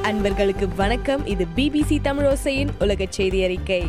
அன்பர்களுக்கு வணக்கம் இது பிபிசி தமிழோசையின் உலக செய்தி அறிக்கை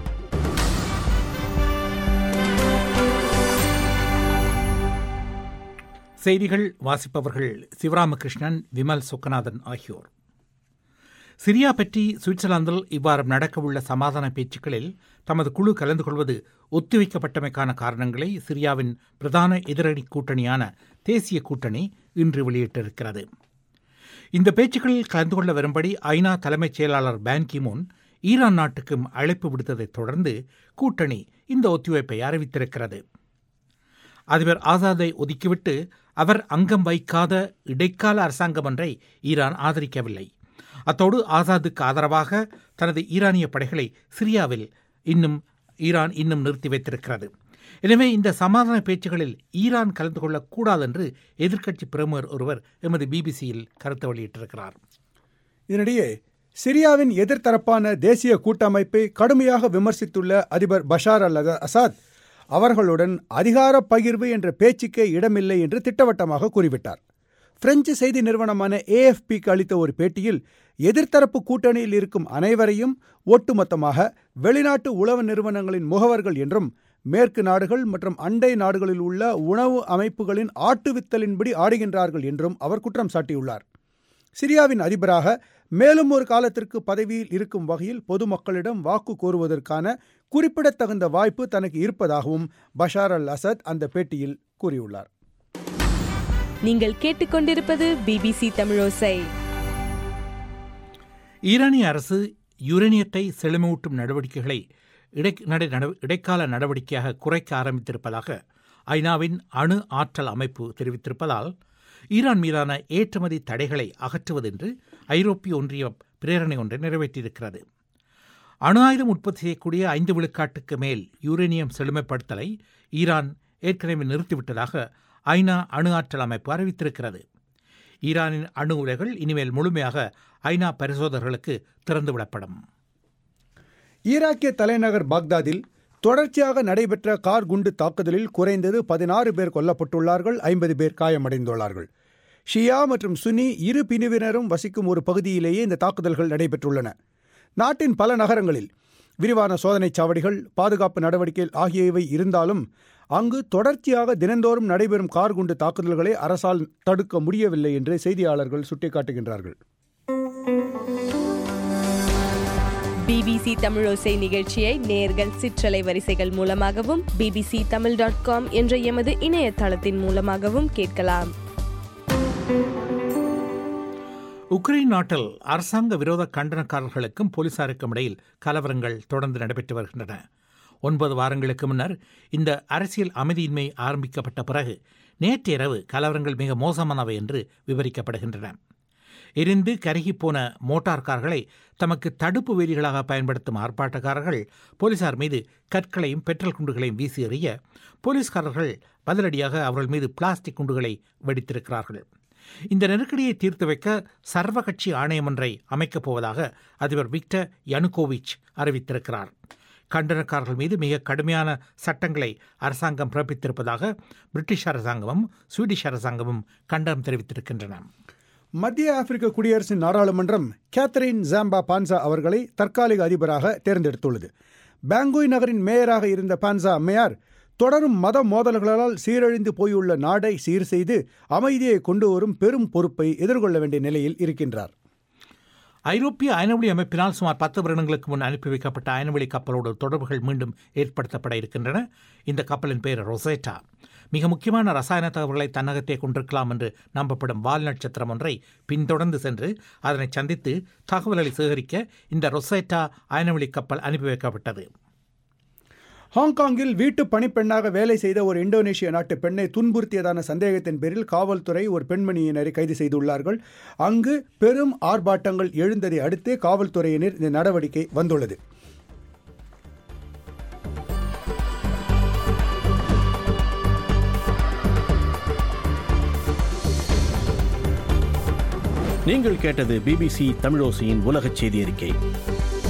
செய்திகள் வாசிப்பவர்கள் சிவராமகிருஷ்ணன் விமல் சுக்கநாதன் ஆகியோர் சிரியா பற்றி சுவிட்சர்லாந்தில் இவ்வாறு நடக்கவுள்ள சமாதான பேச்சுக்களில் தமது குழு கலந்து கொள்வது ஒத்திவைக்கப்பட்டமைக்கான காரணங்களை சிரியாவின் பிரதான எதிரணி கூட்டணியான தேசிய கூட்டணி இன்று வெளியிட்டிருக்கிறது இந்த பேச்சுக்களில் கலந்து கொள்ள வரும்படி ஐநா தலைமைச் செயலாளர் பான் கிமூன் ஈரான் நாட்டுக்கும் அழைப்பு விடுத்ததைத் தொடர்ந்து கூட்டணி இந்த ஒத்திவைப்பை அறிவித்திருக்கிறது அதிபர் ஆசாதை ஒதுக்கிவிட்டு அவர் அங்கம் வைக்காத இடைக்கால அரசாங்கம் ஒன்றை ஈரான் ஆதரிக்கவில்லை அத்தோடு ஆசாதுக்கு ஆதரவாக தனது ஈரானிய படைகளை சிரியாவில் இன்னும் ஈரான் இன்னும் நிறுத்தி வைத்திருக்கிறது எனவே இந்த சமாதான பேச்சுகளில் ஈரான் கலந்து கொள்ளக்கூடாது என்று எதிர்க்கட்சி பிரமுகர் ஒருவர் எமது பிபிசியில் கருத்து வெளியிட்டிருக்கிறார் இதனிடையே சிரியாவின் எதிர்த்தரப்பான தேசிய கூட்டமைப்பை கடுமையாக விமர்சித்துள்ள அதிபர் பஷார் அல் அசாத் அவர்களுடன் அதிகார பகிர்வு என்ற பேச்சுக்கே இடமில்லை என்று திட்டவட்டமாக கூறிவிட்டார் பிரெஞ்சு செய்தி நிறுவனமான ஏஎஃபிக்கு அளித்த ஒரு பேட்டியில் எதிர்த்தரப்பு கூட்டணியில் இருக்கும் அனைவரையும் ஒட்டுமொத்தமாக வெளிநாட்டு உளவு நிறுவனங்களின் முகவர்கள் என்றும் மேற்கு நாடுகள் மற்றும் அண்டை நாடுகளில் உள்ள உணவு அமைப்புகளின் ஆட்டுவித்தலின்படி ஆடுகின்றார்கள் என்றும் அவர் குற்றம் சாட்டியுள்ளார் சிரியாவின் அதிபராக மேலும் ஒரு காலத்திற்கு பதவியில் இருக்கும் வகையில் பொதுமக்களிடம் வாக்கு கோருவதற்கான குறிப்பிடத்தகுந்த வாய்ப்பு தனக்கு இருப்பதாகவும் பஷார் அல் அசத் அந்த பேட்டியில் கூறியுள்ளார் நீங்கள் கேட்டுக்கொண்டிருப்பது பிபிசி தமிழோசை ஈரானிய அரசு யுரேனியத்தை செழுமூட்டும் நடவடிக்கைகளை இடை நடை நட- இடைக்கால நடவடிக்கையாக குறைக்க ஆரம்பித்திருப்பதாக ஐநாவின் அணு ஆற்றல் அமைப்பு தெரிவித்திருப்பதால் ஈரான் மீதான ஏற்றுமதி தடைகளை அகற்றுவதென்று ஐரோப்பிய ஒன்றியம் பிரேரணை ஒன்றை நிறைவேற்றியிருக்கிறது அணு ஆயுதம் உற்பத்தி செய்யக்கூடிய ஐந்து விழுக்காட்டுக்கு மேல் யுரேனியம் செழுமைப்படுத்தலை ஈரான் ஏற்கனவே நிறுத்திவிட்டதாக ஐநா அணு ஆற்றல் அமைப்பு அறிவித்திருக்கிறது ஈரானின் அணு உலைகள் இனிமேல் முழுமையாக ஐநா பரிசோதகர்களுக்கு திறந்துவிடப்படும் ஈராக்கிய தலைநகர் பாக்தாதில் தொடர்ச்சியாக நடைபெற்ற கார் குண்டு தாக்குதலில் குறைந்தது பதினாறு பேர் கொல்லப்பட்டுள்ளார்கள் ஐம்பது பேர் காயமடைந்துள்ளார்கள் ஷியா மற்றும் சுனி இரு பிரிவினரும் வசிக்கும் ஒரு பகுதியிலேயே இந்த தாக்குதல்கள் நடைபெற்றுள்ளன நாட்டின் பல நகரங்களில் விரிவான சோதனைச் சாவடிகள் பாதுகாப்பு நடவடிக்கைகள் ஆகியவை இருந்தாலும் அங்கு தொடர்ச்சியாக தினந்தோறும் நடைபெறும் கார் குண்டு தாக்குதல்களை அரசால் தடுக்க முடியவில்லை என்று செய்தியாளர்கள் சுட்டிக்காட்டுகின்றார்கள் பிபிசி தமிழோசை நிகழ்ச்சியை நேர்கள் சிற்றலை வரிசைகள் மூலமாகவும் பிபிசி தமிழ் டாட் காம் என்ற எமது இணையதளத்தின் மூலமாகவும் கேட்கலாம் உக்ரைன் நாட்டில் அரசாங்க விரோத கண்டனக்காரர்களுக்கும் போலீசாருக்கும் இடையில் கலவரங்கள் தொடர்ந்து நடைபெற்று வருகின்றன ஒன்பது வாரங்களுக்கு முன்னர் இந்த அரசியல் அமைதியின்மை ஆரம்பிக்கப்பட்ட பிறகு நேற்று இரவு கலவரங்கள் மிக மோசமானவை என்று விவரிக்கப்படுகின்றன எரிந்து கருகிப்போன மோட்டார் கார்களை தமக்கு தடுப்பு வேலிகளாக பயன்படுத்தும் ஆர்ப்பாட்டக்காரர்கள் போலீசார் மீது கற்களையும் பெட்ரோல் குண்டுகளையும் வீசி எறிய போலீஸ்காரர்கள் பதிலடியாக அவர்கள் மீது பிளாஸ்டிக் குண்டுகளை வெடித்திருக்கிறார்கள் இந்த நெருக்கடியை தீர்த்து வைக்க சர்வகட்சி ஆணையம் ஒன்றை அமைக்கப் போவதாக அதிபர் விக்டர் யனுகோவிச் அறிவித்திருக்கிறார் கண்டனக்காரர்கள் மீது மிக கடுமையான சட்டங்களை அரசாங்கம் பிறப்பித்திருப்பதாக பிரிட்டிஷ் அரசாங்கமும் ஸ்வீடிஷ் அரசாங்கமும் கண்டனம் தெரிவித்திருக்கின்றன மத்திய ஆப்பிரிக்க குடியரசின் நாடாளுமன்றம் கேத்தரின் ஜாம்பா பான்சா அவர்களை தற்காலிக அதிபராக தேர்ந்தெடுத்துள்ளது பாங்குய் நகரின் மேயராக இருந்த பான்சா அம்மையார் தொடரும் மத மோதல்களால் சீரழிந்து போயுள்ள நாடை சீர் செய்து அமைதியை கொண்டு வரும் பெரும் பொறுப்பை எதிர்கொள்ள வேண்டிய நிலையில் இருக்கின்றார் ஐரோப்பிய அயனவெளி அமைப்பினால் சுமார் பத்து வருடங்களுக்கு முன் அனுப்பி வைக்கப்பட்ட அயனவெளி கப்பலோடு தொடர்புகள் மீண்டும் ஏற்படுத்தப்பட இருக்கின்றன இந்த கப்பலின் பெயர் ரொசேட்டா மிக முக்கியமான ரசாயன தகவல்களை தன்னகத்தே கொண்டிருக்கலாம் என்று நம்பப்படும் வால் நட்சத்திரம் ஒன்றை பின்தொடர்ந்து சென்று அதனை சந்தித்து தகவல்களை சேகரிக்க இந்த ரொசேட்டா அயனவெளி கப்பல் அனுப்பி வைக்கப்பட்டது ஹாங்காங்கில் வீட்டு பணிப்பெண்ணாக வேலை செய்த ஒரு இந்தோனேஷிய நாட்டு பெண்ணை துன்புறுத்தியதான சந்தேகத்தின் பேரில் காவல்துறை ஒரு பெண்மணியினரை கைது செய்துள்ளார்கள் அங்கு பெரும் ஆர்ப்பாட்டங்கள் எழுந்ததை அடுத்து காவல்துறையினர் இந்த நடவடிக்கை வந்துள்ளது நீங்கள் கேட்டது பிபிசி தமிழோசையின் உலகச் செய்தி அறிக்கை